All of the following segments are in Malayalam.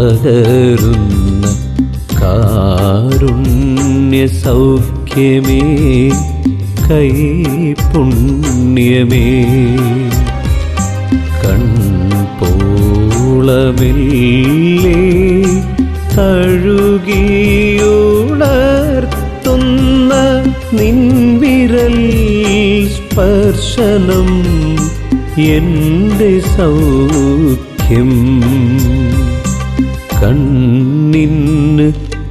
പകരുന്ന കാരുണ്യ സൗഖ്യമേ കൈപുണ്യമേ കൺപോളമില്ലേ തഴുകിയുണർത്തുന്ന നിൻവിരൽ സ്പർശനം എൻ്റെ സൗഖ്യം കണ്ണിന്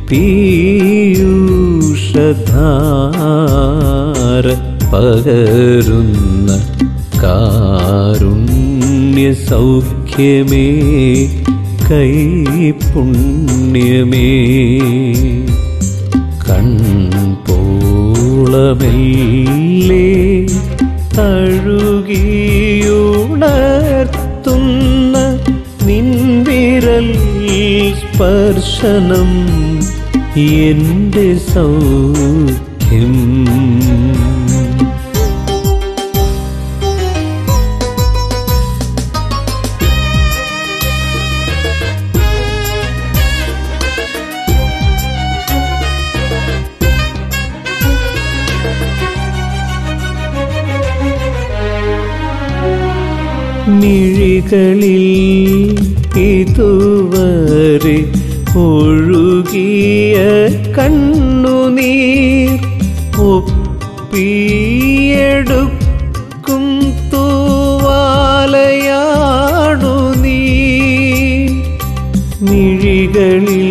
പീയൂഷധാര പകരുന്ന കാരുണ്യ സൗഖ്യമേ കൈപുണ്യമേ കൺപോളമെല്ലേ തഴുകിയുണർത്തുന്ന നിൻവിരൽ സ്പർശനം എൻ്റെ സൗഖ്യം മിഴികളിൽ ഇതുവരെ ഒഴുകിയ കണ്ണുനീർ ഒപ്പിയെടുക്കും തൂവാലയാണു നീ മിഴികളിൽ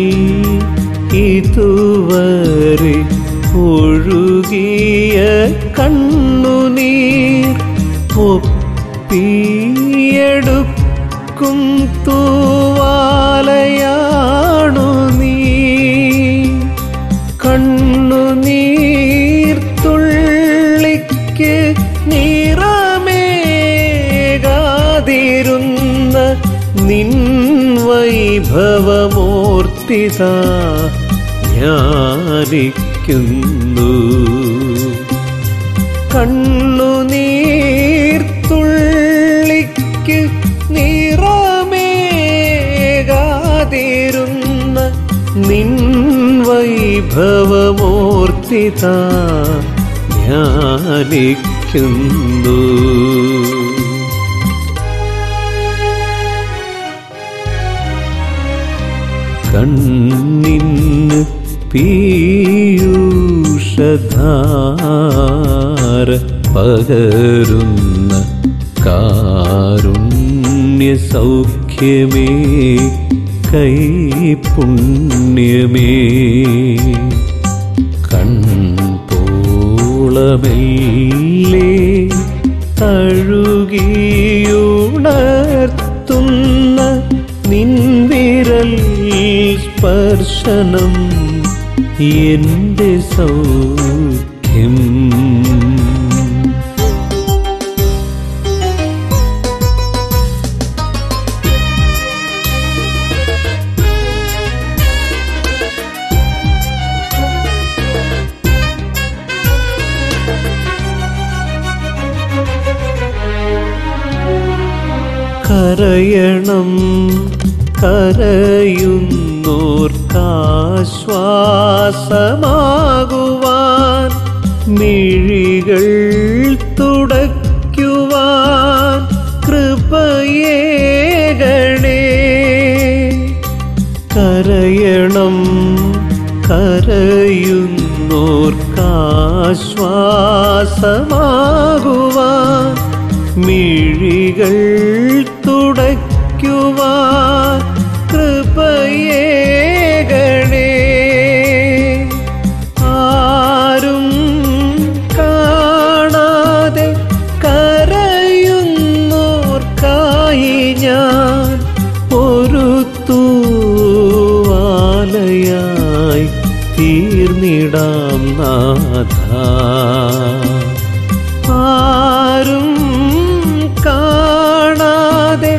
ഇതുവരെ ഒഴുകിയ കണ്ണുനീർ ഒപ്പിയെടുക്കും തൂവാലയാണു നീ കണ്ണുനീർ തുള്ളിക്ക് നിറമേകാതിരുന്ന നിൻ വൈഭവമൂർത്തിത ധ്യാനിക്കുന്നു കണ്ണുനീർ തുള്ളിക്ക് നിറമേകാതിരുന്ന നിൻ വൈഭവമൂർത്തിത ധ്യാനിക്കുന്നു കണ്ണിന് പീയൂഷധാര പകരുന്ന കാരുണ്യ സൗഖ്യമേ കൈപുണ്യമേ കൺപോളമെല്ലേ തഴുകിയുണർത്തുന്ന നിൻവിരൽ സ്പർശനം എൻ്റെ സൗഖ്യം കരയണം കരയുന്നോർക്കാശ്വാസമാകുവാൻ മിഴികൾ തുടയ്ക്കുവാൻ കൃപയേകണേ കരയണം കരയുന്നോർക്കാശ്വാസമാകുവാൻ മിഴികൾ തുടയ്ക്കുവാൻ കൃപയേകണേ ആരും കാണാതെ കരയുന്നോർക്കായി ഞാൻ ഒരു തൂവാലയായി തീർന്നിടാം നാഥ ആരും കാണാതെ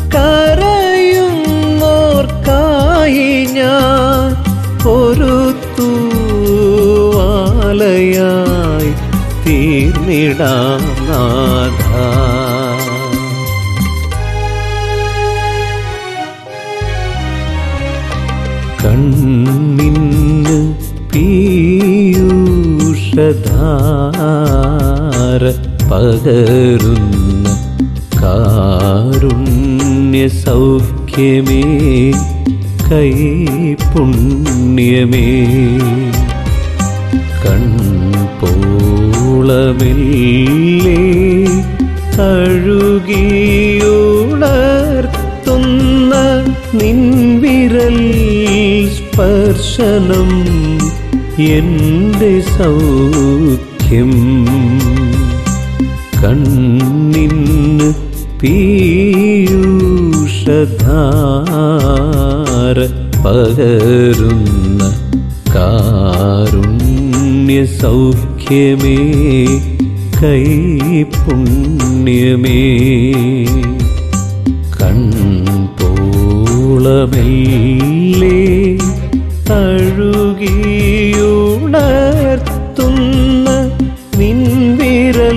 കരയുന്നോർക്കായി ഞാൻ ഒരു തൂവാലയായി തീർന്നിടാം നാഥ പകരുന്ന കാരുണ്യ സൗഖ്യമേ കൈപുണ്യമേ കൺപോളമില്ലേ കഴുകിയുണർത്തുന്ന നിൻവിരൽ സ്പർശനം എൻ്റെ സൗഖ്യം കണ്ണിന് പീയൂഷധാര പകരുന്ന കാരുണ്യ സൗഖ്യമേ കൈപുണ്യമേ കൺപോളമല്ലേ തഴുകിയുണർത്തുന്ന നിൻവിരൽ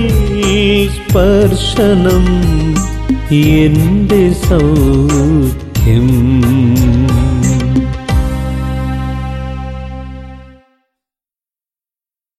സ്പർശനം എൻ്റെ സൗഖ്യം